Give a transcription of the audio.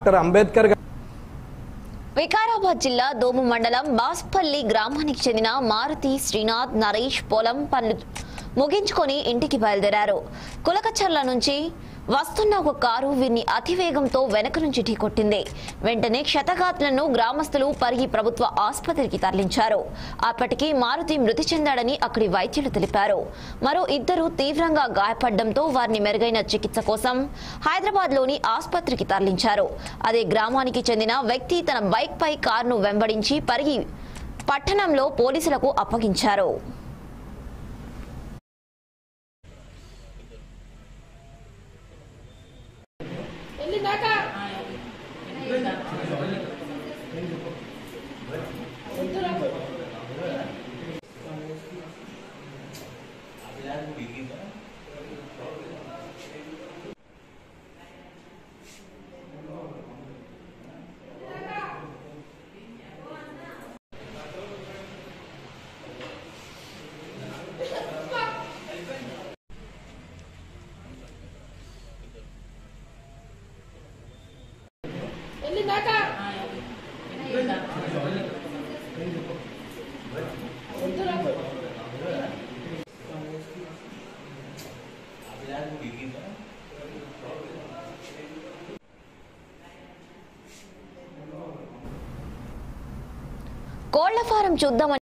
doctor Ambedkar గారు వికారాబాద్ జిల్లా దోము మండలం బాస్పల్లి గ్రామానికి చెందిన మారుతి శ్రీనాథ్ నరేష్ పొలం పనులు ముగించుకొని ఇంటికి బయలుదేరారు కులకచర్ల నుంచి వస్తున్న ఒక కారు వీరిని అతివేగంతో వెనక నుంచి ఢీకొట్టింది వెంటనే క్షతగాతులను గ్రామస్తులు పరిగి ప్రభుత్వ ఆసుపత్రికి తరలించారు అప్పటికి మారుతి మృతి చెందాడని అక్కడి వైద్యులు తెలిపారు మరో ఇద్దరు తీవ్రంగా గాయపడడంతో వారిని మెరుగైన చికిత్స కోసం హైదరాబాద్లోని ఆసుపత్రికి తరలించారు అదే గ్రామానికి చెందిన వ్యక్తి తన బైక్ పై కారును వెంబడించి పరిగి పట్టణంలో పోలీసులకు అప్పగించారు కోళ్ల ఫారం చూద్దామని